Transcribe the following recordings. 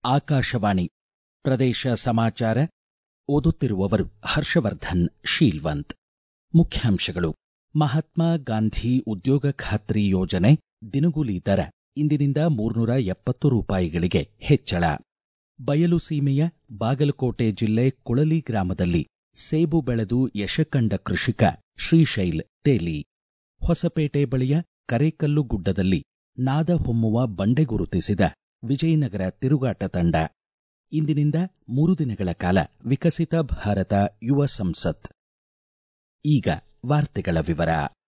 ಆಕಾಶವಾಣಿ ಪ್ರದೇಶ ಸಮಾಚಾರ ಓದುತ್ತಿರುವವರು ಹರ್ಷವರ್ಧನ್ ಶೀಲ್ವಂತ್ ಮುಖ್ಯಾಂಶಗಳು ಮಹಾತ್ಮ ಗಾಂಧಿ ಉದ್ಯೋಗ ಖಾತ್ರಿ ಯೋಜನೆ ದಿನಗೂಲಿ ದರ ಇಂದಿನಿಂದ ಮೂರ್ನೂರ ಎಪ್ಪತ್ತು ರೂಪಾಯಿಗಳಿಗೆ ಹೆಚ್ಚಳ ಬಯಲು ಸೀಮೆಯ ಬಾಗಲಕೋಟೆ ಜಿಲ್ಲೆ ಕುಳಲಿ ಗ್ರಾಮದಲ್ಲಿ ಸೇಬು ಬೆಳೆದು ಯಶಕಂಡ ಕೃಷಿಕ ಶ್ರೀಶೈಲ್ ತೇಲಿ ಹೊಸಪೇಟೆ ಬಳಿಯ ಕರೇಕಲ್ಲು ಗುಡ್ಡದಲ್ಲಿ ನಾದ ಹೊಮ್ಮುವ ಬಂಡೆ ಗುರುತಿಸಿದ ವಿಜಯನಗರ ತಿರುಗಾಟ ತಂಡ ಇಂದಿನಿಂದ ಮೂರು ದಿನಗಳ ಕಾಲ ವಿಕಸಿತ ಭಾರತ ಯುವ ಸಂಸತ್ ಈಗ ವಾರ್ತೆಗಳ ವಿವರ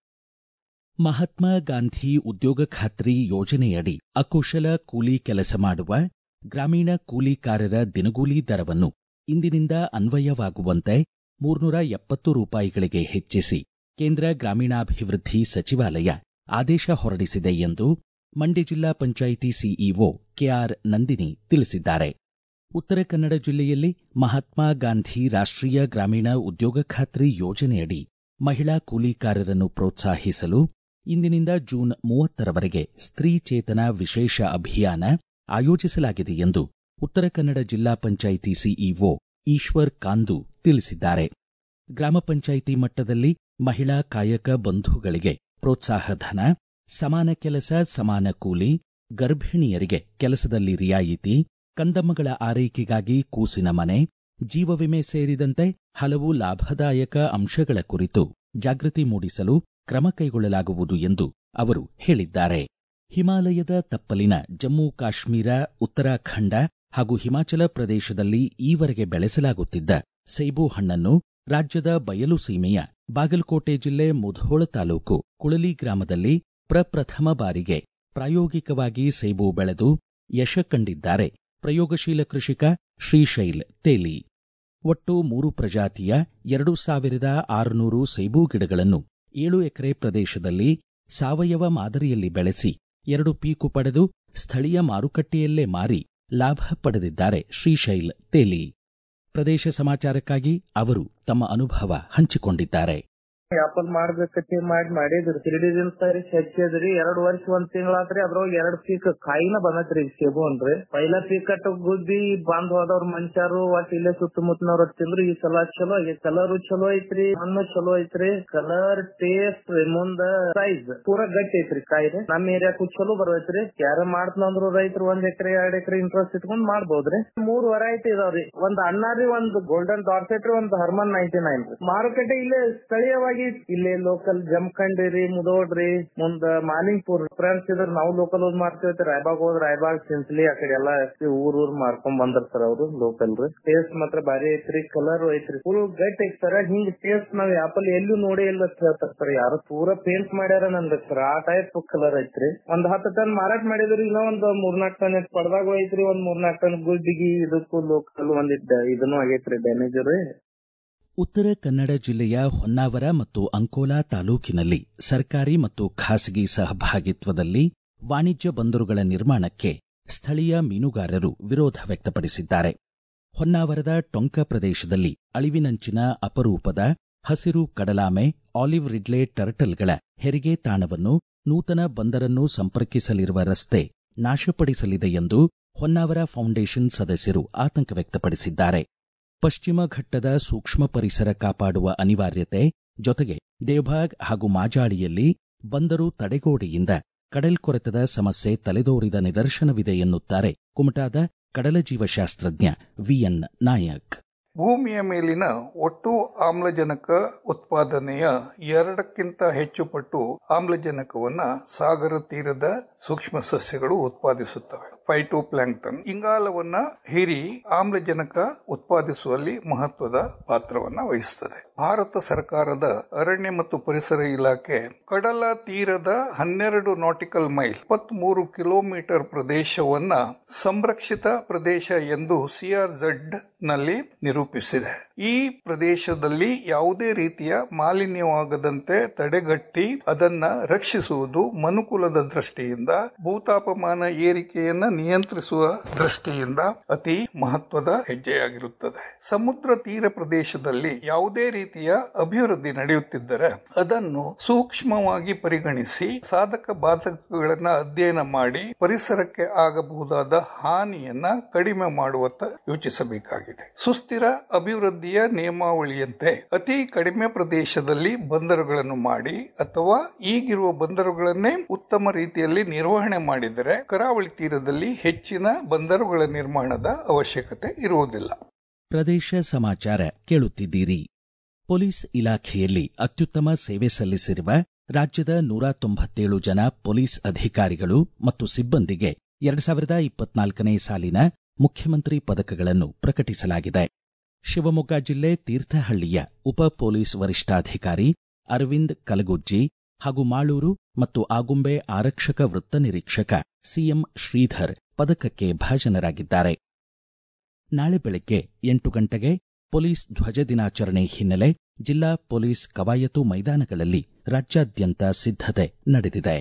ಮಹಾತ್ಮ ಗಾಂಧಿ ಉದ್ಯೋಗ ಖಾತ್ರಿ ಯೋಜನೆಯಡಿ ಅಕುಶಲ ಕೂಲಿ ಕೆಲಸ ಮಾಡುವ ಗ್ರಾಮೀಣ ಕೂಲಿಕಾರರ ದಿನಗೂಲಿ ದರವನ್ನು ಇಂದಿನಿಂದ ಅನ್ವಯವಾಗುವಂತೆ ಮೂರ್ನೂರ ಎಪ್ಪತ್ತು ರೂಪಾಯಿಗಳಿಗೆ ಹೆಚ್ಚಿಸಿ ಕೇಂದ್ರ ಗ್ರಾಮೀಣಾಭಿವೃದ್ಧಿ ಸಚಿವಾಲಯ ಆದೇಶ ಹೊರಡಿಸಿದೆ ಎಂದು ಮಂಡ್ಯ ಜಿಲ್ಲಾ ಪಂಚಾಯಿತಿ ಸಿಇಒ ಕೆಆರ್ ನಂದಿನಿ ತಿಳಿಸಿದ್ದಾರೆ ಉತ್ತರ ಕನ್ನಡ ಜಿಲ್ಲೆಯಲ್ಲಿ ಮಹಾತ್ಮ ಗಾಂಧಿ ರಾಷ್ಟೀಯ ಗ್ರಾಮೀಣ ಉದ್ಯೋಗ ಖಾತ್ರಿ ಯೋಜನೆಯಡಿ ಮಹಿಳಾ ಕೂಲಿಕಾರರನ್ನು ಪ್ರೋತ್ಸಾಹಿಸಲು ಇಂದಿನಿಂದ ಜೂನ್ ಮೂವತ್ತರವರೆಗೆ ಸ್ತ್ರೀ ಚೇತನ ವಿಶೇಷ ಅಭಿಯಾನ ಆಯೋಜಿಸಲಾಗಿದೆ ಎಂದು ಉತ್ತರ ಕನ್ನಡ ಜಿಲ್ಲಾ ಪಂಚಾಯಿತಿ ಸಿಇಒ ಈಶ್ವರ್ ಕಾಂದು ತಿಳಿಸಿದ್ದಾರೆ ಗ್ರಾಮ ಪಂಚಾಯಿತಿ ಮಟ್ಟದಲ್ಲಿ ಮಹಿಳಾ ಕಾಯಕ ಬಂಧುಗಳಿಗೆ ಪ್ರೋತ್ಸಾಹಧನ ಸಮಾನ ಕೆಲಸ ಸಮಾನ ಕೂಲಿ ಗರ್ಭಿಣಿಯರಿಗೆ ಕೆಲಸದಲ್ಲಿ ರಿಯಾಯಿತಿ ಕಂದಮ್ಮಗಳ ಆರೈಕೆಗಾಗಿ ಕೂಸಿನ ಮನೆ ಜೀವ ವಿಮೆ ಸೇರಿದಂತೆ ಹಲವು ಲಾಭದಾಯಕ ಅಂಶಗಳ ಕುರಿತು ಜಾಗೃತಿ ಮೂಡಿಸಲು ಕ್ರಮ ಕೈಗೊಳ್ಳಲಾಗುವುದು ಎಂದು ಅವರು ಹೇಳಿದ್ದಾರೆ ಹಿಮಾಲಯದ ತಪ್ಪಲಿನ ಜಮ್ಮು ಕಾಶ್ಮೀರ ಉತ್ತರಾಖಂಡ ಹಾಗೂ ಹಿಮಾಚಲ ಪ್ರದೇಶದಲ್ಲಿ ಈವರೆಗೆ ಬೆಳೆಸಲಾಗುತ್ತಿದ್ದ ಸೇಬು ಹಣ್ಣನ್ನು ರಾಜ್ಯದ ಬಯಲು ಸೀಮೆಯ ಬಾಗಲಕೋಟೆ ಜಿಲ್ಲೆ ಮುಧೋಳ ತಾಲೂಕು ಕುಳಲಿ ಗ್ರಾಮದಲ್ಲಿ ಪ್ರಪ್ರಥಮ ಬಾರಿಗೆ ಪ್ರಾಯೋಗಿಕವಾಗಿ ಸೇಬು ಬೆಳೆದು ಯಶ ಕಂಡಿದ್ದಾರೆ ಪ್ರಯೋಗಶೀಲ ಕೃಷಿಕ ಶ್ರೀಶೈಲ್ ತೇಲಿ ಒಟ್ಟು ಮೂರು ಪ್ರಜಾತಿಯ ಎರಡು ಸಾವಿರದ ಆರುನೂರು ಸೇಬು ಗಿಡಗಳನ್ನು ಏಳು ಎಕರೆ ಪ್ರದೇಶದಲ್ಲಿ ಸಾವಯವ ಮಾದರಿಯಲ್ಲಿ ಬೆಳೆಸಿ ಎರಡು ಪೀಕು ಪಡೆದು ಸ್ಥಳೀಯ ಮಾರುಕಟ್ಟೆಯಲ್ಲೇ ಮಾರಿ ಲಾಭ ಪಡೆದಿದ್ದಾರೆ ಶ್ರೀಶೈಲ್ ತೇಲಿ ಪ್ರದೇಶ ಸಮಾಚಾರಕ್ಕಾಗಿ ಅವರು ತಮ್ಮ ಅನುಭವ ಹಂಚಿಕೊಂಡಿದ್ದಾರೆ ಆಪಲ್ ಮಾಡ್ಬೇಕತಿ ಮಾಡಿ ಮಾಡಿದ್ರಿ ತ್ರೀಡಿ ದಿನ ಸರಿ ಹಚ್ಚಿದ್ರಿ ಎರಡ್ ವರ್ಷ ಒಂದ್ ತಿಂಗಳಾತ್ರಿ ಅದ್ರೊಳಗ ಎರಡ್ ಪೀಕ್ ಕಾಯಿನ ಬಂದತ್ರಿ ಸೇಬು ಅನ್ರಿ ಪೈಲ ಪೀಕ್ ಕಟ್ಟ ಗುದ್ದಿ ಬಂದ್ ಹೋದವ್ರ ಮನುಷ್ಯರು ಒಟ್ ಇಲ್ಲೇ ಸುತ್ತಮುತ್ತನವ್ರ ತಿಂದ್ರು ಈ ಸಲ ಚಲೋ ಆಗೈತಿ ಕಲರ್ ಚಲೋ ಐತ್ರಿ ಹಣ್ಣು ಚಲೋ ಐತ್ರಿ ಕಲರ್ ಟೇಸ್ಟ್ ಮುಂದ ಸೈಜ್ ಪೂರಾ ಗಟ್ಟಿ ಐತ್ರಿ ಕಾಯಿ ನಮ್ ಏರಿಯಾಕು ಚಲೋ ಬರ್ತೈತ್ರಿ ಯಾರ ಮಾಡ್ತಂದ್ರು ರೈತರು ಒಂದ್ ಎಕರೆ ಎರಡ್ ಎಕರೆ ಇಂಟ್ರೆಸ್ಟ್ ಇಟ್ಕೊಂಡ್ ಮಾಡ್ಬೋದ್ರಿ ಮೂರ್ ವೆರೈಟಿ ಇದಾವ್ರಿ ಒಂದ್ ಅನ್ನಾರಿ ಒಂದ್ ಗೋಲ್ಡನ್ ಡಾರ್ಸೆಟ್ ರೀ ಒಂದ್ ಹರ್ಮನ್ ನೈನ್ಟಿ ನೈನ್ ರೀ ಮಾರುಕಟ್ಟೆ ಇಲ್ಲೇ ಸ್ಥಳೀಯವಾಗಿ ಇಲ್ಲೇ ಲೋಕಲ್ ಜಮಖಂಡಿ ಮುದೋಡ್ರಿ ಮುಂದ ಮಾಲಿಂಗ್ಪುರ್ ಫ್ರೆಂಡ್ಸ್ ಇದ್ರ ನಾವು ಲೋಕಲ್ ಹೋದ್ ಮಾಡ್ತೇವೆ ರಾಯಬಾಗ್ ಹೋದ್ ರಾಯಬಾಗ್ ಸಿನ್ಸ್ಲಿ ಆ ಕಡೆ ಎಲ್ಲಾ ಊರ್ ಊರ್ ಮಾರ್ಕೊಂಡ್ ಬಂದ್ರ ಸರ್ ಅವ್ರು ಲೋಕಲ್ ರೀ ಟೇಸ್ಟ್ ಮಾತ್ರ ಬಾರಿ ಐತ್ರಿ ಕಲರ್ ಐತ್ರಿ ಫುಲ್ ಗಟ್ ಐತಿ ಸರ್ ಹಿಂಗ್ ಟೇಸ್ಟ್ ನಾವ್ ಆಪಲ್ ಎಲ್ಲೂ ನೋಡೇ ಇಲ್ಲ ಅಂತ ಹೇಳ್ತಾರ ಸರ್ ಯಾರು ಪೂರಾ ಪೇಂಟ್ ಮಾಡ್ಯಾರ ನಂದ ಸರ್ ಆ ಟೈಪ್ ಕಲರ್ ಐತ್ರಿ ಒಂದ್ ಹತ್ತು ಟನ್ ಮಾರಾಟ ಮಾಡಿದ್ರಿ ಇನ್ನೂ ಒಂದ್ ಮೂರ್ನಾಲ್ಕು ಟನ್ ಪಡ್ದಾಗ ಐತ್ರಿ ಒಂದ್ ಮೂರ್ನಾಲ್ಕು ಟನ್ ಗುಡ್ಡಿಗಿ ಇದಕ್ಕೂ ಲೋಕಲ್ ಒಂದಿಟ್ಟ ಇದನ್ನು ಆಗೈತ್ರಿ ಡ್ಯಾಮೇಜ್ ರೀ ಉತ್ತರ ಕನ್ನಡ ಜಿಲ್ಲೆಯ ಹೊನ್ನಾವರ ಮತ್ತು ಅಂಕೋಲಾ ತಾಲೂಕಿನಲ್ಲಿ ಸರ್ಕಾರಿ ಮತ್ತು ಖಾಸಗಿ ಸಹಭಾಗಿತ್ವದಲ್ಲಿ ವಾಣಿಜ್ಯ ಬಂದರುಗಳ ನಿರ್ಮಾಣಕ್ಕೆ ಸ್ಥಳೀಯ ಮೀನುಗಾರರು ವಿರೋಧ ವ್ಯಕ್ತಪಡಿಸಿದ್ದಾರೆ ಹೊನ್ನಾವರದ ಟೊಂಕ ಪ್ರದೇಶದಲ್ಲಿ ಅಳಿವಿನಂಚಿನ ಅಪರೂಪದ ಹಸಿರು ಕಡಲಾಮೆ ಆಲಿವ್ ರಿಡ್ಲೆ ಟರ್ಟಲ್ಗಳ ಹೆರಿಗೆ ತಾಣವನ್ನು ನೂತನ ಬಂದರನ್ನು ಸಂಪರ್ಕಿಸಲಿರುವ ರಸ್ತೆ ನಾಶಪಡಿಸಲಿದೆ ಎಂದು ಹೊನ್ನಾವರ ಫೌಂಡೇಶನ್ ಸದಸ್ಯರು ಆತಂಕ ವ್ಯಕ್ತಪಡಿಸಿದ್ದಾರೆ ಪಶ್ಚಿಮ ಘಟ್ಟದ ಸೂಕ್ಷ್ಮ ಪರಿಸರ ಕಾಪಾಡುವ ಅನಿವಾರ್ಯತೆ ಜೊತೆಗೆ ದೇವಭಾಗ್ ಹಾಗೂ ಮಾಜಾಳಿಯಲ್ಲಿ ಬಂದರು ತಡೆಗೋಡೆಯಿಂದ ಕಡಲ್ಕೊರೆತದ ಸಮಸ್ಯೆ ತಲೆದೋರಿದ ನಿದರ್ಶನವಿದೆ ಎನ್ನುತ್ತಾರೆ ಕುಮಟಾದ ಕಡಲ ಜೀವಶಾಸ್ತ್ರಜ್ಞ ವಿಎನ್ ನಾಯಕ್ ಭೂಮಿಯ ಮೇಲಿನ ಒಟ್ಟು ಆಮ್ಲಜನಕ ಉತ್ಪಾದನೆಯ ಎರಡಕ್ಕಿಂತ ಹೆಚ್ಚು ಪಟ್ಟು ಆಮ್ಲಜನಕವನ್ನ ಸಾಗರ ತೀರದ ಸೂಕ್ಷ್ಮ ಸಸ್ಯಗಳು ಉತ್ಪಾದಿಸುತ್ತವೆ ಫೈಟೋ ಪ್ಲಾಂಕ್ಟನ್ ಇಂಗಾಲವನ್ನ ಹೀರಿ ಆಮ್ಲಜನಕ ಉತ್ಪಾದಿಸುವಲ್ಲಿ ಮಹತ್ವದ ಪಾತ್ರವನ್ನ ವಹಿಸುತ್ತದೆ ಭಾರತ ಸರ್ಕಾರದ ಅರಣ್ಯ ಮತ್ತು ಪರಿಸರ ಇಲಾಖೆ ಕಡಲ ತೀರದ ಹನ್ನೆರಡು ನಾಟಿಕಲ್ ಮೈಲ್ ಇಪ್ಪತ್ಮೂರು ಕಿಲೋಮೀಟರ್ ಪ್ರದೇಶವನ್ನ ಸಂರಕ್ಷಿತ ಪ್ರದೇಶ ಎಂದು ಸಿಆರ್ಝೆಡ್ ನಲ್ಲಿ ನಿರೂಪಿಸಿದೆ ಈ ಪ್ರದೇಶದಲ್ಲಿ ಯಾವುದೇ ರೀತಿಯ ಮಾಲಿನ್ಯವಾಗದಂತೆ ತಡೆಗಟ್ಟಿ ಅದನ್ನ ರಕ್ಷಿಸುವುದು ಮನುಕುಲದ ದೃಷ್ಟಿಯಿಂದ ಭೂತಾಪಮಾನ ಏರಿಕೆಯನ್ನ ನಿಯಂತ್ರಿಸುವ ದೃಷ್ಟಿಯಿಂದ ಅತಿ ಮಹತ್ವದ ಹೆಜ್ಜೆಯಾಗಿರುತ್ತದೆ ಸಮುದ್ರ ತೀರ ಪ್ರದೇಶದಲ್ಲಿ ಯಾವುದೇ ರೀತಿಯ ಅಭಿವೃದ್ಧಿ ನಡೆಯುತ್ತಿದ್ದರೆ ಅದನ್ನು ಸೂಕ್ಷ್ಮವಾಗಿ ಪರಿಗಣಿಸಿ ಸಾಧಕ ಬಾಧಕಗಳನ್ನ ಅಧ್ಯಯನ ಮಾಡಿ ಪರಿಸರಕ್ಕೆ ಆಗಬಹುದಾದ ಹಾನಿಯನ್ನ ಕಡಿಮೆ ಮಾಡುವತ್ತ ಯೋಚಿಸಬೇಕಾಗಿದೆ ಸುಸ್ಥಿರ ಅಭಿವೃದ್ಧಿಯ ನಿಯಮಾವಳಿಯಂತೆ ಅತಿ ಕಡಿಮೆ ಪ್ರದೇಶದಲ್ಲಿ ಬಂದರುಗಳನ್ನು ಮಾಡಿ ಅಥವಾ ಈಗಿರುವ ಬಂದರುಗಳನ್ನೇ ಉತ್ತಮ ರೀತಿಯಲ್ಲಿ ನಿರ್ವಹಣೆ ಮಾಡಿದರೆ ಕರಾವಳಿ ತೀರದಲ್ಲಿ ಹೆಚ್ಚಿನ ಬಂದರುಗಳ ನಿರ್ಮಾಣದ ಅವಶ್ಯಕತೆ ಇರುವುದಿಲ್ಲ ಪ್ರದೇಶ ಸಮಾಚಾರ ಕೇಳುತ್ತಿದ್ದೀರಿ ಪೊಲೀಸ್ ಇಲಾಖೆಯಲ್ಲಿ ಅತ್ಯುತ್ತಮ ಸೇವೆ ಸಲ್ಲಿಸಿರುವ ರಾಜ್ಯದ ನೂರ ತೊಂಬತ್ತೇಳು ಜನ ಪೊಲೀಸ್ ಅಧಿಕಾರಿಗಳು ಮತ್ತು ಸಿಬ್ಬಂದಿಗೆ ಎರಡ್ ಸಾವಿರದ ಇಪ್ಪತ್ನಾಲ್ಕನೇ ಸಾಲಿನ ಮುಖ್ಯಮಂತ್ರಿ ಪದಕಗಳನ್ನು ಪ್ರಕಟಿಸಲಾಗಿದೆ ಶಿವಮೊಗ್ಗ ಜಿಲ್ಲೆ ತೀರ್ಥಹಳ್ಳಿಯ ಉಪ ಪೊಲೀಸ್ ವರಿಷ್ಠಾಧಿಕಾರಿ ಅರವಿಂದ್ ಕಲಗುಜ್ಜಿ ಹಾಗೂ ಮಾಳೂರು ಮತ್ತು ಆಗುಂಬೆ ಆರಕ್ಷಕ ವೃತ್ತ ನಿರೀಕ್ಷಕ ಸಿಎಂ ಶ್ರೀಧರ್ ಪದಕಕ್ಕೆ ಭಾಜನರಾಗಿದ್ದಾರೆ ನಾಳೆ ಬೆಳಗ್ಗೆ ಎಂಟು ಗಂಟೆಗೆ ಪೊಲೀಸ್ ಧ್ವಜ ದಿನಾಚರಣೆ ಹಿನ್ನೆಲೆ ಜಿಲ್ಲಾ ಪೊಲೀಸ್ ಕವಾಯತು ಮೈದಾನಗಳಲ್ಲಿ ರಾಜ್ಯಾದ್ಯಂತ ಸಿದ್ಧತೆ ನಡೆದಿದೆ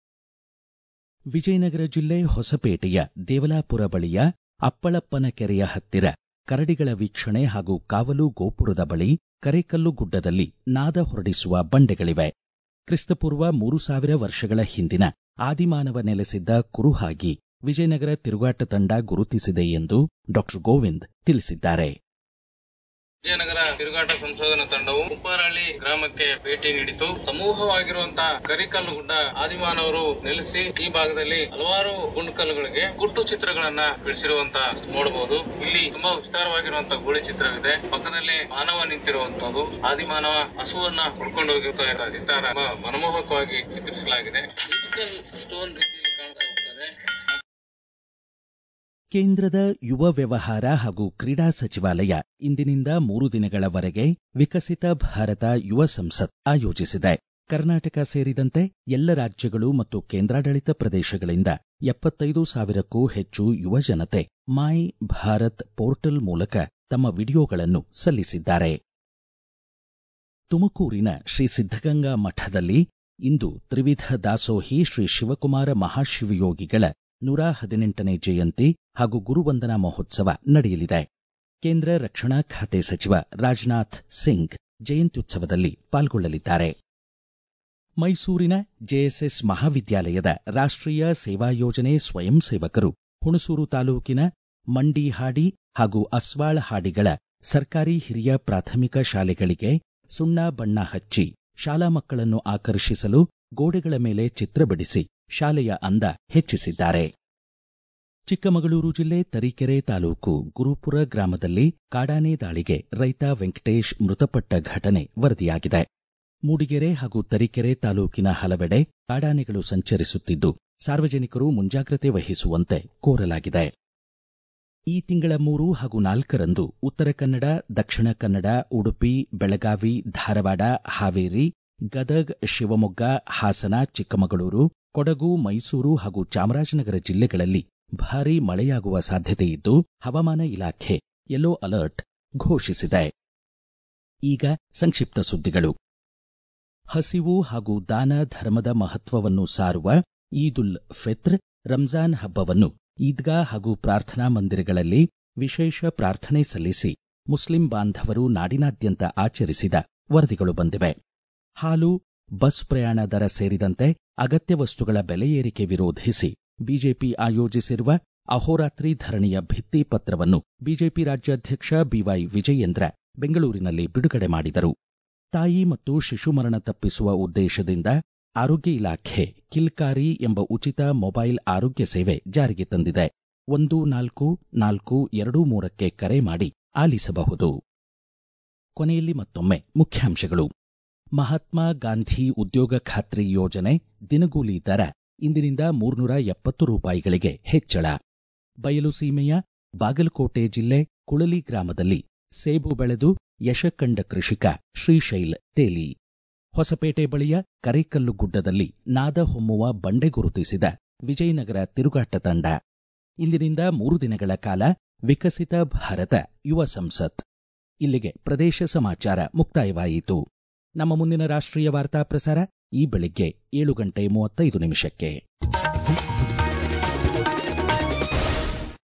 ವಿಜಯನಗರ ಜಿಲ್ಲೆ ಹೊಸಪೇಟೆಯ ದೇವಲಾಪುರ ಬಳಿಯ ಅಪ್ಪಳಪ್ಪನ ಕೆರೆಯ ಹತ್ತಿರ ಕರಡಿಗಳ ವೀಕ್ಷಣೆ ಹಾಗೂ ಕಾವಲು ಗೋಪುರದ ಬಳಿ ಕರೇಕಲ್ಲು ಗುಡ್ಡದಲ್ಲಿ ನಾದ ಹೊರಡಿಸುವ ಬಂಡೆಗಳಿವೆ ಕ್ರಿಸ್ತಪೂರ್ವ ಮೂರು ಸಾವಿರ ವರ್ಷಗಳ ಹಿಂದಿನ ಆದಿಮಾನವ ನೆಲೆಸಿದ್ದ ಕುರುಹಾಗಿ ವಿಜಯನಗರ ತಿರುಗಾಟ ತಂಡ ಗುರುತಿಸಿದೆ ಎಂದು ಡಾ ಗೋವಿಂದ್ ತಿಳಿಸಿದ್ದಾರೆ ವಿಜಯನಗರ ತಿರುಗಾಟ ಸಂಶೋಧನಾ ತಂಡವು ಉಪ್ಪಾರಹಳ್ಳಿ ಗ್ರಾಮಕ್ಕೆ ಭೇಟಿ ನೀಡಿತು ಸಮೂಹವಾಗಿರುವಂತಹ ಕರಿಕಲ್ಲು ಗುಡ್ಡ ಆದಿಮಾನವರು ನೆಲೆಸಿ ಈ ಭಾಗದಲ್ಲಿ ಹಲವಾರು ಗುಂಡ್ಕಲ್ಲುಗಳಿಗೆ ಗುಟ್ಟು ಚಿತ್ರಗಳನ್ನ ಬಿಡಿಸಿರುವಂತ ನೋಡಬಹುದು ಇಲ್ಲಿ ತುಂಬಾ ವಿಸ್ತಾರವಾಗಿರುವಂತಹ ಗೂಳಿ ಚಿತ್ರವಿದೆ ಪಕ್ಕದಲ್ಲಿ ಮಾನವ ನಿಂತಿರುವಂತದ್ದು ಆದಿಮಾನವ ಹಸುವನ್ನ ಹುಡ್ಕೊಂಡು ಹೋಗಿರುವಂತಹ ಚಿತ್ತಾರ ತುಂಬಾ ಮನಮೋಹಕವಾಗಿ ಚಿತ್ರಿಸಲಾಗಿದೆ ಡಿಜಿಟಲ್ ಸ್ಟೋನ್ ರೀತಿಯಲ್ಲಿ ಕಾಣ್ತಾ ಹೋಗ್ತದೆ ಕೇಂದ್ರದ ಯುವ ವ್ಯವಹಾರ ಹಾಗೂ ಕ್ರೀಡಾ ಸಚಿವಾಲಯ ಇಂದಿನಿಂದ ಮೂರು ದಿನಗಳವರೆಗೆ ವಿಕಸಿತ ಭಾರತ ಯುವ ಸಂಸತ್ ಆಯೋಜಿಸಿದೆ ಕರ್ನಾಟಕ ಸೇರಿದಂತೆ ಎಲ್ಲ ರಾಜ್ಯಗಳು ಮತ್ತು ಕೇಂದ್ರಾಡಳಿತ ಪ್ರದೇಶಗಳಿಂದ ಎಪ್ಪತ್ತೈದು ಸಾವಿರಕ್ಕೂ ಹೆಚ್ಚು ಯುವ ಜನತೆ ಮೈ ಭಾರತ್ ಪೋರ್ಟಲ್ ಮೂಲಕ ತಮ್ಮ ವಿಡಿಯೋಗಳನ್ನು ಸಲ್ಲಿಸಿದ್ದಾರೆ ತುಮಕೂರಿನ ಶ್ರೀ ಸಿದ್ಧಗಂಗಾ ಮಠದಲ್ಲಿ ಇಂದು ತ್ರಿವಿಧ ದಾಸೋಹಿ ಶ್ರೀ ಶಿವಕುಮಾರ ಮಹಾಶಿವಯೋಗಿಗಳ ನೂರ ಹದಿನೆಂಟನೇ ಜಯಂತಿ ಹಾಗೂ ಗುರುವಂದನಾ ಮಹೋತ್ಸವ ನಡೆಯಲಿದೆ ಕೇಂದ್ರ ರಕ್ಷಣಾ ಖಾತೆ ಸಚಿವ ರಾಜನಾಥ್ ಸಿಂಗ್ ಜಯಂತ್ಯುತ್ಸವದಲ್ಲಿ ಪಾಲ್ಗೊಳ್ಳಲಿದ್ದಾರೆ ಮೈಸೂರಿನ ಜೆಎಸ್ಎಸ್ ಮಹಾವಿದ್ಯಾಲಯದ ರಾಷ್ಟ್ರೀಯ ಸೇವಾ ಯೋಜನೆ ಸ್ವಯಂ ಸೇವಕರು ಹುಣಸೂರು ತಾಲೂಕಿನ ಮಂಡಿಹಾಡಿ ಹಾಗೂ ಅಸ್ವಾಳ ಹಾಡಿಗಳ ಸರ್ಕಾರಿ ಹಿರಿಯ ಪ್ರಾಥಮಿಕ ಶಾಲೆಗಳಿಗೆ ಸುಣ್ಣ ಬಣ್ಣ ಹಚ್ಚಿ ಶಾಲಾ ಮಕ್ಕಳನ್ನು ಆಕರ್ಷಿಸಲು ಗೋಡೆಗಳ ಮೇಲೆ ಚಿತ್ರ ಬಿಡಿಸಿ ಶಾಲೆಯ ಅಂದ ಹೆಚ್ಚಿಸಿದ್ದಾರೆ ಚಿಕ್ಕಮಗಳೂರು ಜಿಲ್ಲೆ ತರೀಕೆರೆ ತಾಲೂಕು ಗುರುಪುರ ಗ್ರಾಮದಲ್ಲಿ ಕಾಡಾನೆ ದಾಳಿಗೆ ರೈತ ವೆಂಕಟೇಶ್ ಮೃತಪಟ್ಟ ಘಟನೆ ವರದಿಯಾಗಿದೆ ಮೂಡಿಗೆರೆ ಹಾಗೂ ತರೀಕೆರೆ ತಾಲೂಕಿನ ಹಲವೆಡೆ ಕಾಡಾನೆಗಳು ಸಂಚರಿಸುತ್ತಿದ್ದು ಸಾರ್ವಜನಿಕರು ಮುಂಜಾಗ್ರತೆ ವಹಿಸುವಂತೆ ಕೋರಲಾಗಿದೆ ಈ ತಿಂಗಳ ಮೂರು ಹಾಗೂ ನಾಲ್ಕರಂದು ಉತ್ತರ ಕನ್ನಡ ದಕ್ಷಿಣ ಕನ್ನಡ ಉಡುಪಿ ಬೆಳಗಾವಿ ಧಾರವಾಡ ಹಾವೇರಿ ಗದಗ್ ಶಿವಮೊಗ್ಗ ಹಾಸನ ಚಿಕ್ಕಮಗಳೂರು ಕೊಡಗು ಮೈಸೂರು ಹಾಗೂ ಚಾಮರಾಜನಗರ ಜಿಲ್ಲೆಗಳಲ್ಲಿ ಭಾರೀ ಮಳೆಯಾಗುವ ಸಾಧ್ಯತೆಯಿದ್ದು ಹವಾಮಾನ ಇಲಾಖೆ ಯೆಲ್ಲೋ ಅಲರ್ಟ್ ಘೋಷಿಸಿದೆ ಈಗ ಸಂಕ್ಷಿಪ್ತ ಸುದ್ದಿಗಳು ಹಸಿವು ಹಾಗೂ ದಾನ ಧರ್ಮದ ಮಹತ್ವವನ್ನು ಸಾರುವ ಈದ್ ಉಲ್ ಫಿತ್ರ್ ರಂಜಾನ್ ಹಬ್ಬವನ್ನು ಈದ್ಗಾ ಹಾಗೂ ಪ್ರಾರ್ಥನಾ ಮಂದಿರಗಳಲ್ಲಿ ವಿಶೇಷ ಪ್ರಾರ್ಥನೆ ಸಲ್ಲಿಸಿ ಮುಸ್ಲಿಂ ಬಾಂಧವರು ನಾಡಿನಾದ್ಯಂತ ಆಚರಿಸಿದ ವರದಿಗಳು ಬಂದಿವೆ ಹಾಲು ಬಸ್ ಪ್ರಯಾಣ ದರ ಸೇರಿದಂತೆ ಅಗತ್ಯ ವಸ್ತುಗಳ ಬೆಲೆ ಏರಿಕೆ ವಿರೋಧಿಸಿ ಬಿಜೆಪಿ ಆಯೋಜಿಸಿರುವ ಅಹೋರಾತ್ರಿ ಧರಣಿಯ ಭಿತ್ತಿ ಪತ್ರವನ್ನು ಬಿಜೆಪಿ ರಾಜ್ಯಾಧ್ಯಕ್ಷ ಬಿವೈ ವಿಜಯೇಂದ್ರ ಬೆಂಗಳೂರಿನಲ್ಲಿ ಬಿಡುಗಡೆ ಮಾಡಿದರು ತಾಯಿ ಮತ್ತು ಶಿಶು ಮರಣ ತಪ್ಪಿಸುವ ಉದ್ದೇಶದಿಂದ ಆರೋಗ್ಯ ಇಲಾಖೆ ಕಿಲ್ಕಾರಿ ಎಂಬ ಉಚಿತ ಮೊಬೈಲ್ ಆರೋಗ್ಯ ಸೇವೆ ಜಾರಿಗೆ ತಂದಿದೆ ಒಂದು ನಾಲ್ಕು ನಾಲ್ಕು ಎರಡು ಮೂರಕ್ಕೆ ಕರೆ ಮಾಡಿ ಆಲಿಸಬಹುದು ಕೊನೆಯಲ್ಲಿ ಮತ್ತೊಮ್ಮೆ ಮುಖ್ಯಾಂಶಗಳು ಮಹಾತ್ಮ ಗಾಂಧಿ ಉದ್ಯೋಗ ಖಾತ್ರಿ ಯೋಜನೆ ದಿನಗೂಲಿ ದರ ಇಂದಿನಿಂದ ಮೂರ್ನೂರ ಎಪ್ಪತ್ತು ರೂಪಾಯಿಗಳಿಗೆ ಹೆಚ್ಚಳ ಬಯಲು ಸೀಮೆಯ ಬಾಗಲಕೋಟೆ ಜಿಲ್ಲೆ ಕುಳಲಿ ಗ್ರಾಮದಲ್ಲಿ ಸೇಬು ಬೆಳೆದು ಯಶ ಕಂಡ ಕೃಷಿಕ ಶ್ರೀಶೈಲ್ ತೇಲಿ ಹೊಸಪೇಟೆ ಬಳಿಯ ಕರೇಕಲ್ಲು ಗುಡ್ಡದಲ್ಲಿ ನಾದ ಹೊಮ್ಮುವ ಬಂಡೆ ಗುರುತಿಸಿದ ವಿಜಯನಗರ ತಿರುಗಾಟ ತಂಡ ಇಂದಿನಿಂದ ಮೂರು ದಿನಗಳ ಕಾಲ ವಿಕಸಿತ ಭಾರತ ಯುವ ಸಂಸತ್ ಇಲ್ಲಿಗೆ ಪ್ರದೇಶ ಸಮಾಚಾರ ಮುಕ್ತಾಯವಾಯಿತು ನಮ್ಮ ಮುಂದಿನ ರಾಷ್ಟ್ರೀಯ ವಾರ್ತಾ ಪ್ರಸಾರ ಈ ಬೆಳಿಗ್ಗೆ ಏಳು ಗಂಟೆ ಮೂವತ್ತೈದು ನಿಮಿಷಕ್ಕೆ